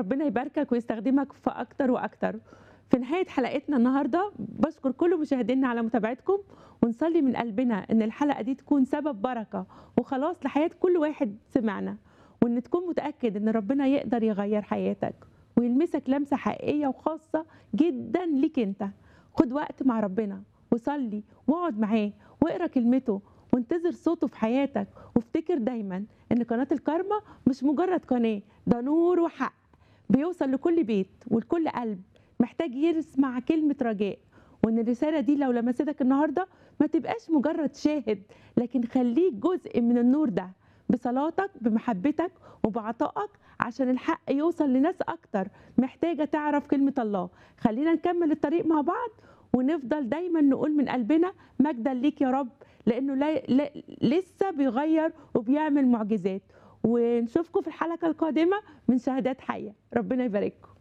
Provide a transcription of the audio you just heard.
وربنا يباركك ويستخدمك في اكتر واكتر في نهايه حلقتنا النهارده بشكر كل مشاهدينا على متابعتكم ونصلي من قلبنا ان الحلقه دي تكون سبب بركه وخلاص لحياه كل واحد سمعنا وان تكون متاكد ان ربنا يقدر يغير حياتك ويلمسك لمسه حقيقيه وخاصه جدا ليك انت خد وقت مع ربنا وصلي واقعد معاه واقرا كلمته وانتظر صوته في حياتك وافتكر دايما ان قناه الكارما مش مجرد قناه ده نور وحق بيوصل لكل بيت ولكل قلب محتاج يسمع كلمه رجاء وان الرساله دي لو لمستك النهارده ما تبقاش مجرد شاهد لكن خليك جزء من النور ده بصلاتك بمحبتك وبعطائك عشان الحق يوصل لناس اكتر محتاجه تعرف كلمه الله خلينا نكمل الطريق مع بعض ونفضل دايما نقول من قلبنا مجدا ليك يا رب لانه لا لا لسه بيغير وبيعمل معجزات ونشوفكم في الحلقه القادمه من شهادات حيه ربنا يبارككم